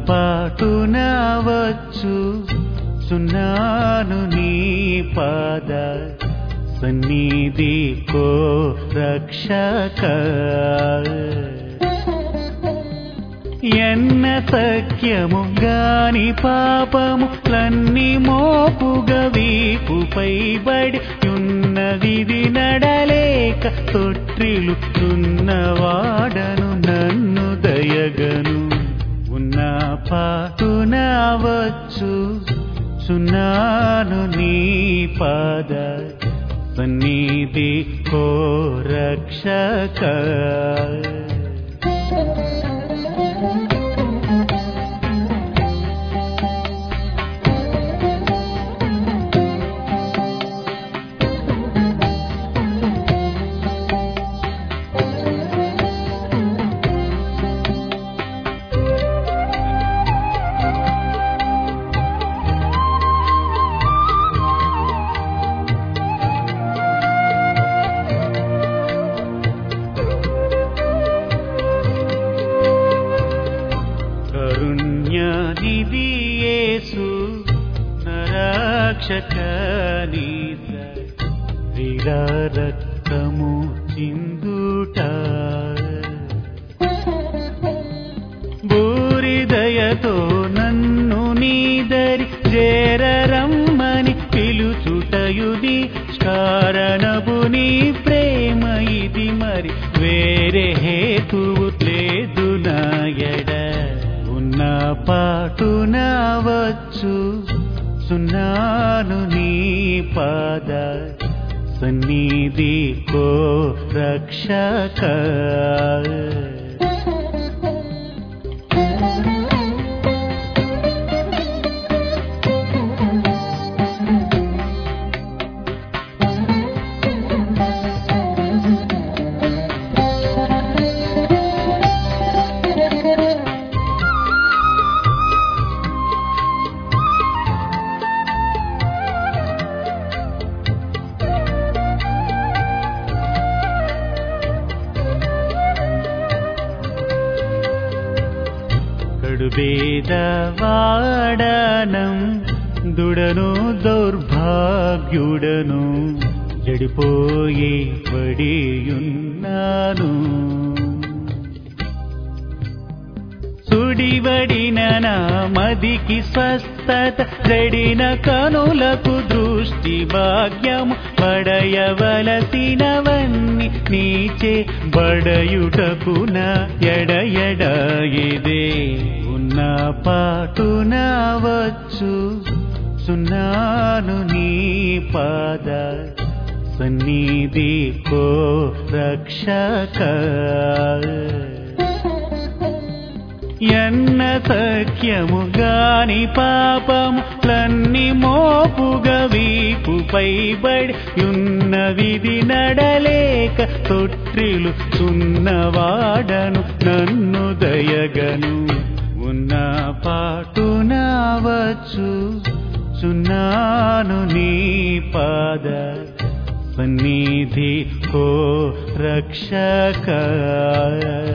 పాటున వచ్చు సున్నాను నీ పాద సన్నిధి కో రక్షక ఎన్న సఖ్యము గాని పాపము లన్ని మోపుగా వీపుపై బడి ఉన్నవిది నడలేక తొట్టిలు తున్నవాడను నన్ను దయగను ఉన్న పాటున వచ్చు సున్నాను నీ పాద సన్నిధి కో రక్షక కరుణ్యనిధి యేసు నరక్షక నీత క్రీడా రక్తము చిందుట బూరిదయతో నన్ను నీదరి చేరరమ్మని పిలుచుటయుది కారణము నీ ప్రేమ ఇది మరి వేరే హేతువు లేదు నాయడ ఉన్న పాటున వచ్చు సున్నాను నీ పాద సన్నిధి కో రక్షక కడుబేదవాడనం దుడను దౌర్భాగ్యుడను చెడిపోయి పడియున్నాను సుడివడిన నా మదికి స్వస్థత జడిన కనులకు దృష్టి భాగ్యము పడయవలసినవన్నీ నీచే బడయుటకున ఎడ ఎడ ఇదే ఉన్న పాటున వచ్చు సున్నాను నీ పాద సన్నిధి కో రక్షక ఎన్న సఖ్యము గాని పాపము లన్ని మోపుగా వీపుపై బడి ఉన్న విధి నడలేక తొట్టిలు సున్నవాడను నన్ను దయగను ఉన్న పాటున వచ్చు సున్నాను నీ పాద సన్నిధి కో రక్షక